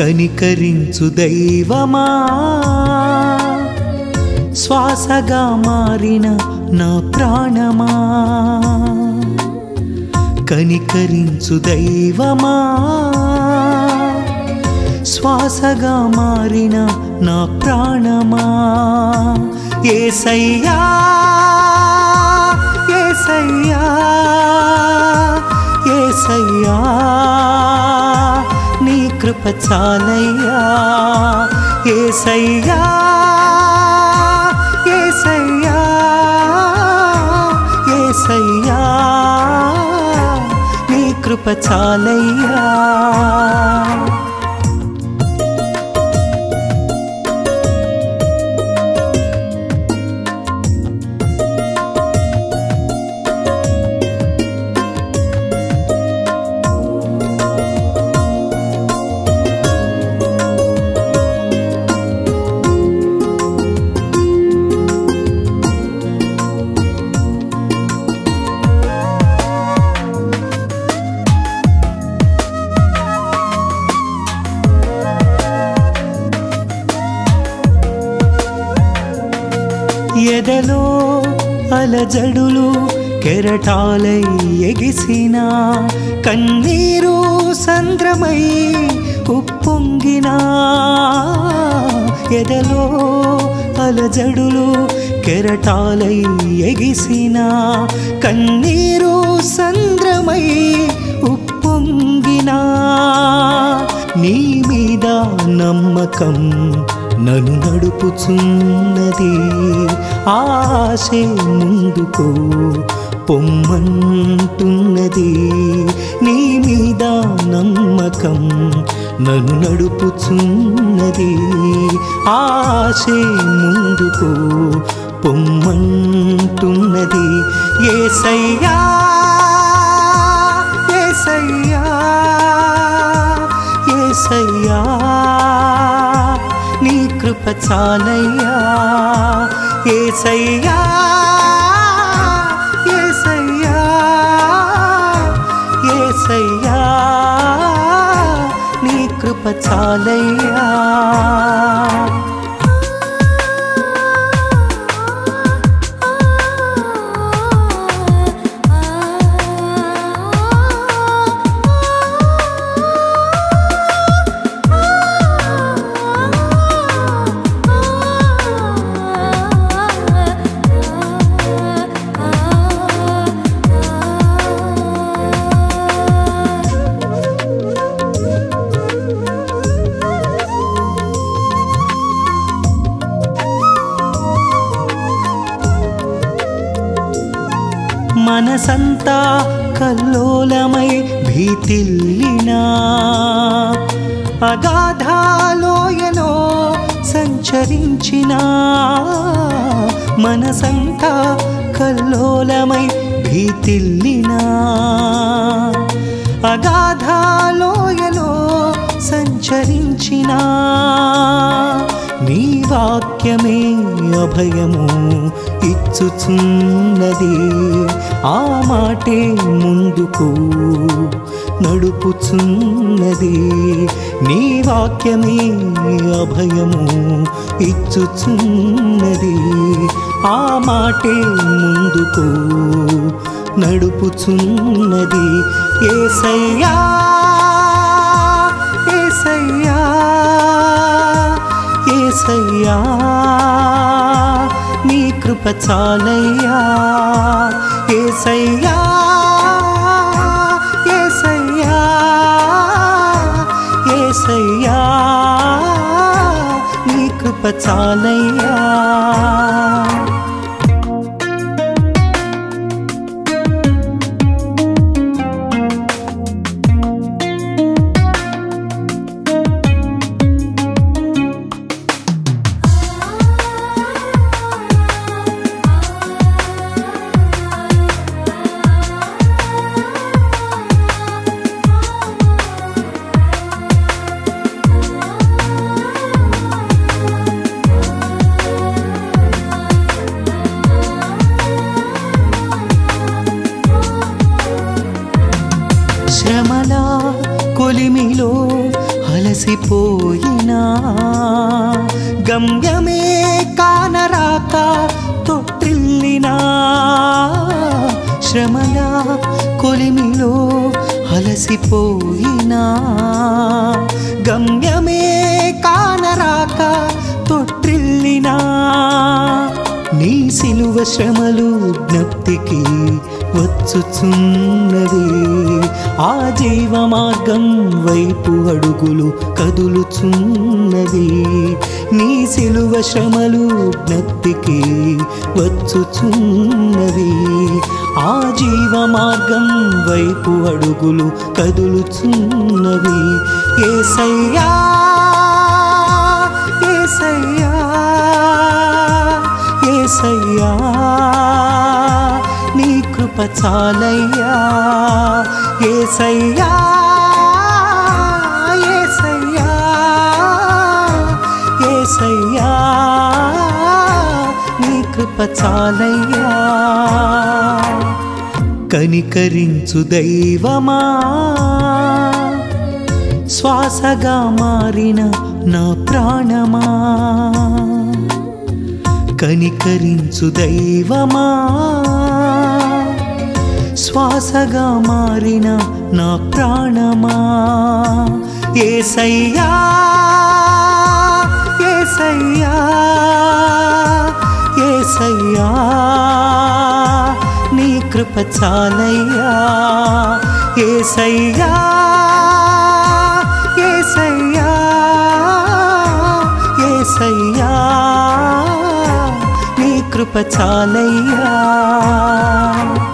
కనికరించు దైవమా శ్వాసగా మారిన నా ప్రాణమా కనికరించు దైవమా శ్వాసగా మారిన నా ప్రాణమా ఏసయ్యా ఏసయ్యా ఏసయ్యా నీ కృప చాలయ్యా ఏసయ్యా ఏసయ్యా ఏసయ్యా నీ కృప చాలయ్యా ఎదలో అలజడులు కెరటాలై ఎగిసిన కన్నీరు సంద్రమై ఉప్పొంగిన ఎదలో అలజడులు కెరటాలై ఎగిసిన కన్నీరు సంద్రమై ఉప్పొంగినా నీ మీద నమ్మకం నన్ను నడుపుచున్నది ఆశే ముందుకు పొమ్మంటున్నది నీ మీద నమ్మకం నన్ను నడుపుచున్నది ఆశే ముందుకు పొమ్మంటున్నది ఏసయ్యా ఏసయ్యా ఏసయ్యా నీ కృప చాలయ్యా ఏసయ్యా ఏసయ్యా ఏసయ్యా నీ కృప చాలయ్యా మనసంతా కల్లోలమై భీతిల్లినా అగాధాలోయలో సంచరించిన మనసంతా కల్లోలమై భీతిల్లినా అగాధాలోయలో సంచరించిన నీ వాక్యమే అభయము ఇచ్చుచున్నది ఆ మాటే ముందుకు నడుపుచున్నది నీ వాక్యమే అభయము ఇచ్చుచున్నది ఆ మాటే ముందుకు నడుపుచున్నది ఏసయ్యా ఏసయ్యా ఏసయ్యా నీ కృప చాలయ్యా ఏసయ్యా ఏసయ్యా ఏసయ్యా నీ కృప చాలయ్యా శ్రమల కొలిమిలో అల అలసిపోయినా గమ్యమే కానరాక తొట్టిల్లినా శ్రమల కొలిమిలో అలసిపోయినా గమ్యమే కానరాక తొట్టిల్లినా నీ సిలువ శ్రమలు జ్ఞప్తికి వచ్చుచున్నవి ఆ జీవ మార్గం వైపు అడుగులు కదులుచున్నవి నీ సిలువ శ్రమలు జ్ఞప్తికి వచ్చుచున్నవి ఆ జీవ మార్గం వైపు అడుగులు కదులుచున్నవి ఏసయ్యా ఏసయ్యా ఏసయ్యా నీ కృప చాలయ్యా ఏసయ్యా ఏసయ్యా ఏసయ్యా నీ కృప చాలయ్యా కనికరించు దైవమా శ్వాసగా మారిన నా ప్రాణమా కనికరించు దైవమా శ్వాసగా మారిన నా ప్రాణమా ఏసయ్యా ఏసయ్యా ఏసయ్యా నీ కృప చాలయ్యా ఏసయ్యా ఏసయ్యా ఏసయ్యా నీ కృప చాలయ్యా